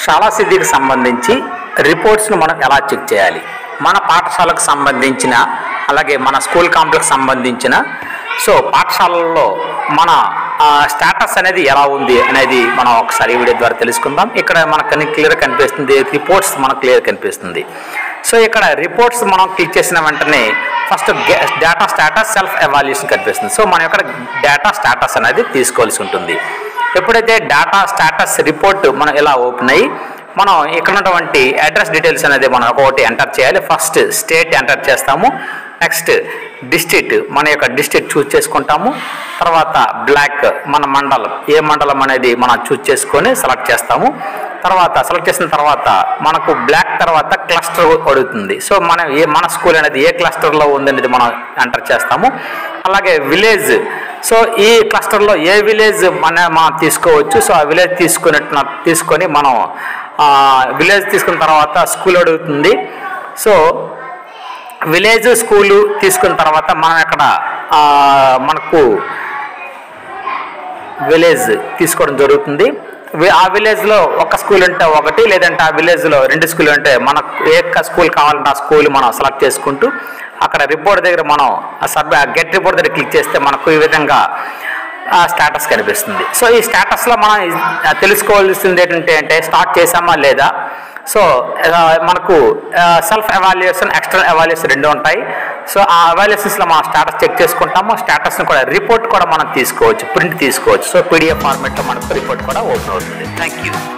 శాలా సిద్ధికి సంబంధించి రిపోర్ట్స్ను మనం ఎలా చెక్ చేయాలి మన పాఠశాలకు సంబంధించిన అలాగే మన స్కూల్ కాంప్లెక్స్ సంబంధించిన సో పాఠశాలల్లో మన స్టేటస్ అనేది ఎలా ఉంది అనేది మనం ఒకసారి ఈ వీడియో ద్వారా తెలుసుకుందాం ఇక్కడ మనకు క్లియర్ కనిపిస్తుంది రిపోర్ట్స్ మనకు క్లియర్ కనిపిస్తుంది సో ఇక్కడ రిపోర్ట్స్ మనం క్లిక్ చేసిన వెంటనే first data status self evaluation కనిపిస్తుంది సో మనం ఇక్కడ డేటా స్టేటస్ అనేది తీసుకోవాల్సి ఉంటుంది ఎప్పుడైతే డేటా స్టేటస్ రిపోర్ట్ మనం ఇలా ఓపెన్ అయ్యి మనం ఇక్కడ ఉన్నటువంటి అడ్రస్ డీటెయిల్స్ అనేది మనం ఒకటి ఎంటర్ చేయాలి ఫస్ట్ స్టేట్ ఎంటర్ చేస్తాము నెక్స్ట్ డిస్ట్రిక్ట్ మన యొక్క డిస్ట్రిక్ట్ చూస్ చేసుకుంటాము తర్వాత బ్లాక్ మన మండలం ఏ మండలం అనేది మనం చూస్ చేసుకొని సెలెక్ట్ చేస్తాము తర్వాత సెలెక్ట్ చేసిన తర్వాత మనకు బ్లాక్ తర్వాత క్లస్టర్ అడుగుతుంది సో మనం ఏ మన స్కూల్ అనేది ఏ క్లస్టర్లో ఉందనేది మనం ఎంటర్ చేస్తాము అలాగే విలేజ్ సో ఈ క్లస్టర్లో ఏ విలేజ్ మన మనం తీసుకోవచ్చు సో ఆ విలేజ్ తీసుకున్నట్టు తీసుకొని మనం విలేజ్ తీసుకున్న తర్వాత స్కూల్ అడుగుతుంది సో విలేజ్ స్కూలు తీసుకున్న తర్వాత మనం ఇక్కడ ఆ, మనకు విలేజ్ తీసుకోవడం జరుగుతుంది వి- ఆ విలేజ్లో ఒక స్కూల్ ఉంటే ఒకటి లేదంటే ఆ విలేజ్లో రెండు స్కూల్ ఉంటే మనకు ఏ స్కూల్ కావాలంటే ఆ స్కూల్ మనం సెలెక్ట్ చేసుకుంటూ అక్కడ రిపోర్ట్ దగ్గర మనం సబ్ గెట్ రిపోర్ట్ దగ్గర క్లిక్ చేస్తే మనకు ఈ విధంగా స్టేటస్ కనిపిస్తుంది సో ఈ స్టేటస్లో మనం ఇ- తెలుసుకోవాల్సింది ఏంటంటే అంటే స్టార్ట్ చేసామా లేదా సో ఆ, మనకు సెల్ఫ్ ఎవాల్యుయేషన్ ఎక్స్టర్నల్ ఎవాల్యుయేషన్ రెండు ఉంటాయి సో ఆ ఎవాల్యుయేషన్స్లో మనం స్టేటస్ చెక్ చేసుకుంటాము స్టేటస్ని కూడా రిపోర్ట్ కూడా మనం తీసుకోవచ్చు ప్రింట్ తీసుకోవచ్చు సో పీడిఎఫ్ ఫార్మేట్లో మనకు రిపోర్ట్ కూడా ఓపెన్ అవుతుంది థ్యాంక్ యూ